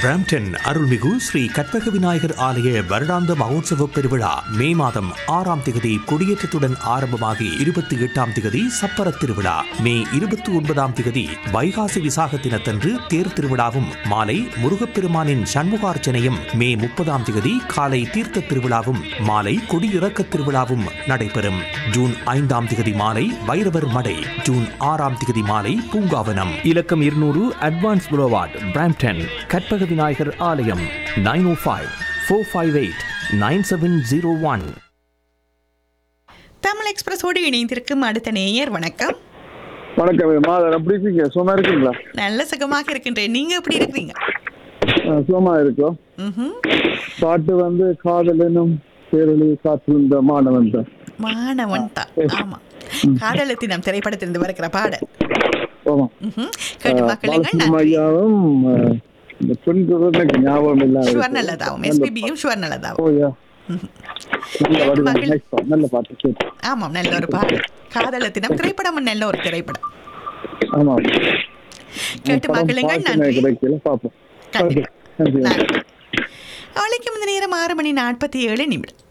Brampton அருள்மிகு ஸ்ரீ கற்பக விநாயகர் ஆலய வருடாந்த மகோத்சவ பெருவிழா மே மாதம் ஆறாம் திகதி கொடியேற்றத்துடன் ஆரம்பமாகி இருபத்தி எட்டாம் திகதி சப்பர திருவிழா மே இருபத்தி ஒன்பதாம் திகதி வைகாசி விசாக தினத்தன்று தேர் திருவிழாவும் மாலை முருகப்பெருமானின் சண்முகார்ச்சனையும் மே முப்பதாம் திகதி காலை தீர்த்த திருவிழாவும் மாலை கொடியிறக்க திருவிழாவும் நடைபெறும் ஜூன் ஐந்தாம் திகதி மாலை வைரவர் மடை ஜூன் ஆறாம் திகதி மாலை பூங்காவனம் இலக்கம் இருநூறு அட்வான்ஸ் புரோவாட் பிராம்டன் கற்பக விநாயகர் ஆலயம் nine O five four five eight nine seven zero one Tamil எக்ஸ்பிரஸோடு இணைந்திருக்கும் அடுத்த நேயர் வணக்கம் வணக்கம் மாதர் எப்படி இருக்கீங்க சும்மா இருக்கீங்களா நல்ல சுகமாக இருக்கின்றேன் நீங்க எப்படி இருக்கிறீங்க அஹ் சும்மா இருக்கோம் ம்ஹும். பாட்டு வந்து காதல் எனும் பேரொழி காத்திருந்த மாணவன் தான் மாணவன் தான் ஆமா காதலத்தி நம் திரைப்படத்திலிருந்து வருகிற பாடல் ஆமா ம்ஹும். கேட்டு மக்களுங்க பாலசுப்ரமணியம் நன்றி ஐயாவும் அஹ், இந்த பெண் குரல் எனக்கு ஞாபகம் இல்லாம இருக்கு. சுவர்ணலதாவும் எஸ்பிபியும் சுவர்ணலதாவும் ஓ யா நல்ல வடிவம் மகிழ். Nice song. நல்ல பாட்டு கேட்டு ஆமாம் நல்ல ஒரு பாடல் காதலத்தினம் திரைப்படமும் நல்ல ஒரு திரைப்படம் ஆமா கேட்டு படம் மகிழுங்கள் பார்க்க நன்றி கிடைக்கல பாப்போம் கண்டிப்பா. Okay. நன்றி நன்றி அவளைக்கும் இந்த நேரம் ஆறு மணி நாற்பத்தி ஏழு நிமிடம்